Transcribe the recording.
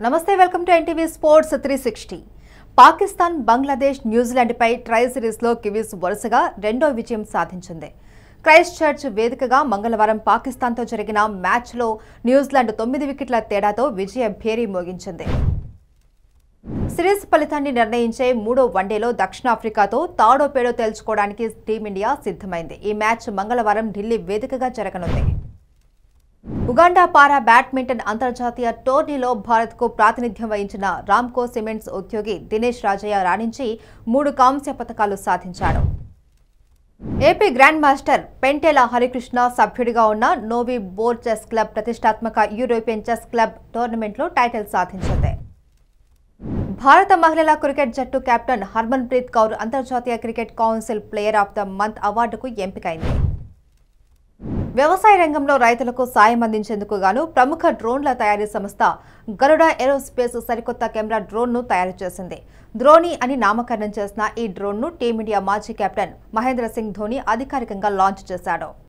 నమస్తే welcome to NTV sports three sixty Pakistan Bangladesh న్యూజిలాండ్పై tri సిరీస్లో కివీస్ వరుసగా రెండో విజయం సాధించింది క్రైస్ట్ చర్చ్ వేదికగా మంగళవారం పాకిస్తాన్తో జరిగిన మ్యాచ్లో న్యూజిలాండ్ తొమ్మిది వికెట్ల తేడాతో విజయ భేరీ మోగించింది సిరీస్ ఫలితాన్ని నిర్ణయించే మూడో వన్డేలో దక్షిణాఫ్రికాతో తాడో పేడో తేల్చుకోవడానికి టీమిండియా సిద్ధమైంది ఈ మ్యాచ్ మంగళవారం ఢిల్లీ వేదికగా జరగనుంది ఉగాండా పారా బ్యాడ్మింటన్ అంతర్జాతీయ టోర్నీలో భారత్కు ప్రాతినిధ్యం వహించిన రామ్కో సిమెంట్స్ ఉద్యోగి దినేష్ రాజయ్య రాణించి మూడు కాంస్య పథకాలు సాధించాడు AP grand master Pentela Harikrishna సభ్యుడిగా ఉన్న నోవి బోర్ చెస్ క్లబ్ ప్రతిష్టాత్మక యూరోపియన్ చెస్ క్లబ్ టోర్నమెంట్లో టైటిల్ సాధించింది భారత మహిళల క్రికెట్ జట్టు కెప్టెన్ హర్మన్ ప్రీత్ కౌర్ అంతర్జాతీయ cricket council player of the month అవార్డుకు ఎంపికైంది వ్యవసాయ రంగంలో రైతులకు సాయం అందించేందుకు గాను ప్రముఖ డ్రోన్ల తయారీ సంస్థ గరుడ ఏరోస్పేస్ సరికొత్త కెమెరా డ్రోన్ను తయారు చేసింది ద్రోణి అని నామకరణం చేసిన ఈ డ్రోన్ను టీమిండియా మాజీ కెప్టెన్ మహేంద్ర సింగ్ ధోని అధికారికంగా లాంచ్ చేశాడు